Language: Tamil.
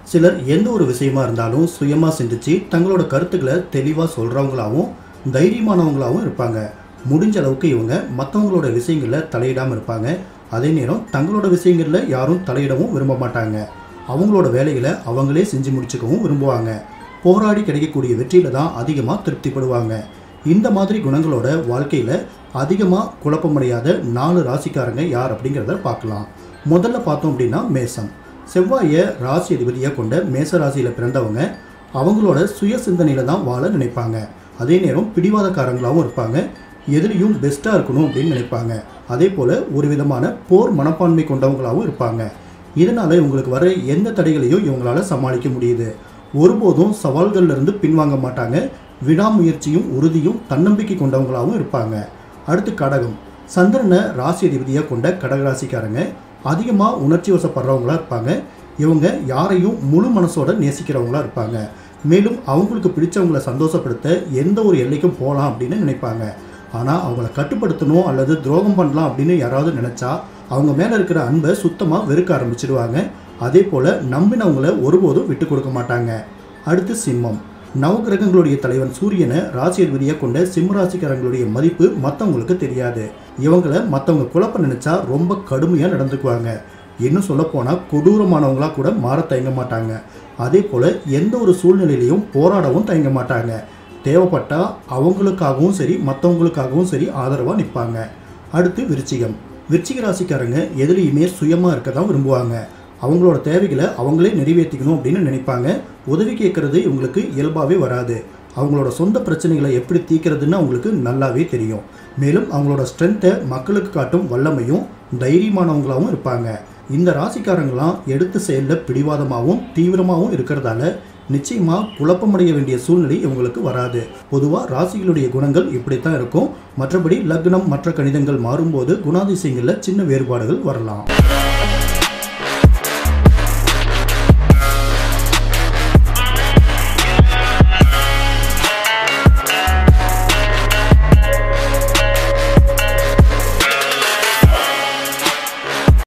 சிலர் எந்த ஒரு விஷயமா இருந்தாலும் சுயமாக சிந்திச்சு தங்களோட கருத்துக்களை தெளிவாக சொல்கிறவங்களாவும் தைரியமானவங்களாகவும் இருப்பாங்க முடிஞ்ச அளவுக்கு இவங்க மற்றவங்களோட விஷயங்களில் தலையிடாமல் இருப்பாங்க அதே நேரம் தங்களோட விஷயங்களில் யாரும் தலையிடவும் விரும்ப மாட்டாங்க அவங்களோட வேலைகளை அவங்களே செஞ்சு முடிச்சுக்கவும் விரும்புவாங்க போராடி கிடைக்கக்கூடிய வெற்றியில தான் அதிகமாக திருப்திப்படுவாங்க இந்த மாதிரி குணங்களோட வாழ்க்கையில் அதிகமாக குழப்பமடையாத நாலு ராசிக்காரங்க யார் அப்படிங்கிறத பார்க்கலாம் முதல்ல பார்த்தோம் அப்படின்னா மேசம் செவ்வாயை ராசி அதிபதியாக கொண்ட மேச ராசியில் பிறந்தவங்க அவங்களோட சுய சிந்தனையில் தான் வாழ நினைப்பாங்க அதே நேரம் பிடிவாதக்காரங்களாகவும் இருப்பாங்க எதுலேயும் பெஸ்ட்டாக இருக்கணும் அப்படின்னு நினைப்பாங்க அதே போல் ஒரு விதமான போர் மனப்பான்மை கொண்டவங்களாகவும் இருப்பாங்க இதனால் இவங்களுக்கு வர எந்த தடைகளையும் இவங்களால சமாளிக்க முடியுது ஒருபோதும் சவால்கள்ல இருந்து பின்வாங்க மாட்டாங்க விடாமுயற்சியும் உறுதியும் தன்னம்பிக்கை கொண்டவங்களாகவும் இருப்பாங்க அடுத்து கடகம் சந்திரனை ராசி அதிபதியாக கொண்ட கடகராசிக்காரங்க அதிகமாக உணர்ச்சி வசப்படுறவங்களா இருப்பாங்க இவங்க யாரையும் முழு மனசோட நேசிக்கிறவங்களா இருப்பாங்க மேலும் அவங்களுக்கு பிடிச்சவங்கள சந்தோஷப்படுத்த எந்த ஒரு எல்லைக்கும் போகலாம் அப்படின்னு நினைப்பாங்க ஆனால் அவங்கள கட்டுப்படுத்தணும் அல்லது துரோகம் பண்ணலாம் அப்படின்னு யாராவது நினச்சா அவங்க மேலே இருக்கிற அன்பை சுத்தமாக வெறுக்க ஆரம்பிச்சிடுவாங்க அதே போல் நம்பினவங்கள ஒருபோதும் விட்டு கொடுக்க மாட்டாங்க அடுத்து சிம்மம் நவகிரகங்களுடைய தலைவன் சூரியனை ராசி அதிபதியாக கொண்ட சிம்ம ராசிக்காரங்களுடைய மதிப்பு மற்றவங்களுக்கு தெரியாது இவங்களை மற்றவங்க குழப்ப நினைச்சா ரொம்ப கடுமையாக நடந்துக்குவாங்க இன்னும் சொல்லப்போனால் கொடூரமானவங்களா கூட மாற தயங்க மாட்டாங்க அதே போல் எந்த ஒரு சூழ்நிலையிலையும் போராடவும் தயங்க மாட்டாங்க தேவைப்பட்டா அவங்களுக்காகவும் சரி மற்றவங்களுக்காகவும் சரி ஆதரவாக நிற்பாங்க அடுத்து விருச்சிகம் விருச்சிக ராசிக்காரங்க எதுலேயுமே சுயமாக இருக்க தான் விரும்புவாங்க அவங்களோட தேவைகளை அவங்களே நிறைவேற்றிக்கணும் அப்படின்னு நினைப்பாங்க உதவி கேட்கறது இவங்களுக்கு இயல்பாகவே வராது அவங்களோட சொந்த பிரச்சனைகளை எப்படி தீர்க்கிறதுன்னு அவங்களுக்கு நல்லாவே தெரியும் மேலும் அவங்களோட ஸ்ட்ரென்த்தை மக்களுக்கு காட்டும் வல்லமையும் தைரியமானவங்களாகவும் இருப்பாங்க இந்த ராசிக்காரங்களாம் எடுத்த செயலில் பிடிவாதமாகவும் தீவிரமாகவும் இருக்கிறதால நிச்சயமாக குழப்பமடைய வேண்டிய சூழ்நிலை இவங்களுக்கு வராது பொதுவாக ராசிகளுடைய குணங்கள் இப்படித்தான் இருக்கும் மற்றபடி லக்னம் மற்ற கணிதங்கள் மாறும்போது குணாதிசயங்களில் சின்ன வேறுபாடுகள் வரலாம்